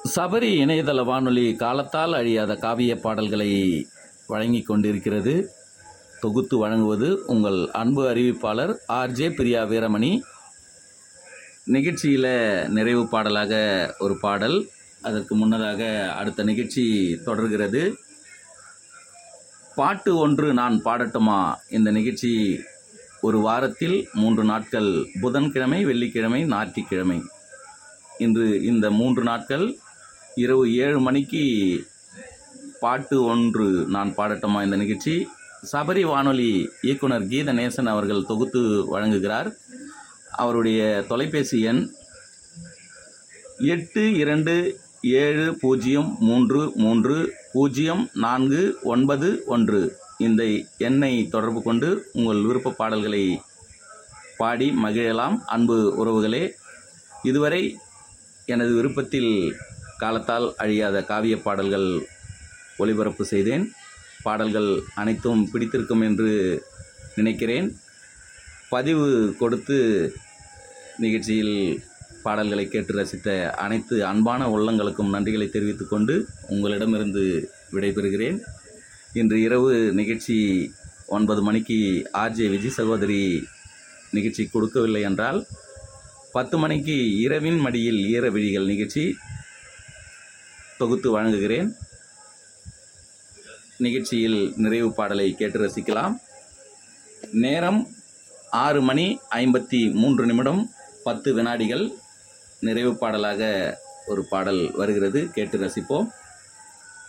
சபரி இணையதள வானொலி காலத்தால் அழியாத காவிய பாடல்களை வழங்கிக் கொண்டிருக்கிறது தொகுத்து வழங்குவது உங்கள் அன்பு அறிவிப்பாளர் ஆர்ஜே பிரியா வீரமணி நிகழ்ச்சியில் நிறைவு பாடலாக ஒரு பாடல் அதற்கு முன்னதாக அடுத்த நிகழ்ச்சி தொடர்கிறது பாட்டு ஒன்று நான் பாடட்டுமா இந்த நிகழ்ச்சி ஒரு வாரத்தில் மூன்று நாட்கள் புதன்கிழமை வெள்ளிக்கிழமை ஞாயிற்றுக்கிழமை இன்று இந்த மூன்று நாட்கள் இரவு ஏழு மணிக்கு பாட்டு ஒன்று நான் பாடட்டுமா இந்த நிகழ்ச்சி சபரி வானொலி இயக்குனர் கீத நேசன் அவர்கள் தொகுத்து வழங்குகிறார் அவருடைய தொலைபேசி எண் எட்டு இரண்டு ஏழு பூஜ்ஜியம் மூன்று மூன்று பூஜ்ஜியம் நான்கு ஒன்பது ஒன்று இந்த எண்ணை தொடர்பு கொண்டு உங்கள் விருப்ப பாடல்களை பாடி மகிழலாம் அன்பு உறவுகளே இதுவரை எனது விருப்பத்தில் காலத்தால் அழியாத காவிய பாடல்கள் ஒளிபரப்பு செய்தேன் பாடல்கள் அனைத்தும் பிடித்திருக்கும் என்று நினைக்கிறேன் பதிவு கொடுத்து நிகழ்ச்சியில் பாடல்களை கேட்டு ரசித்த அனைத்து அன்பான உள்ளங்களுக்கும் நன்றிகளை தெரிவித்துக் கொண்டு உங்களிடமிருந்து விடைபெறுகிறேன் இன்று இரவு நிகழ்ச்சி ஒன்பது மணிக்கு ஆர்ஜே விஜய் சகோதரி நிகழ்ச்சி கொடுக்கவில்லை என்றால் பத்து மணிக்கு இரவின் மடியில் ஈர விழிகள் நிகழ்ச்சி தொகுத்து வழங்குகிறேன் நிகழ்ச்சியில் நிறைவு பாடலை கேட்டு ரசிக்கலாம் நேரம் ஆறு மணி ஐம்பத்தி மூன்று நிமிடம் பத்து வினாடிகள் நிறைவு பாடலாக ஒரு பாடல் வருகிறது கேட்டு ரசிப்போம்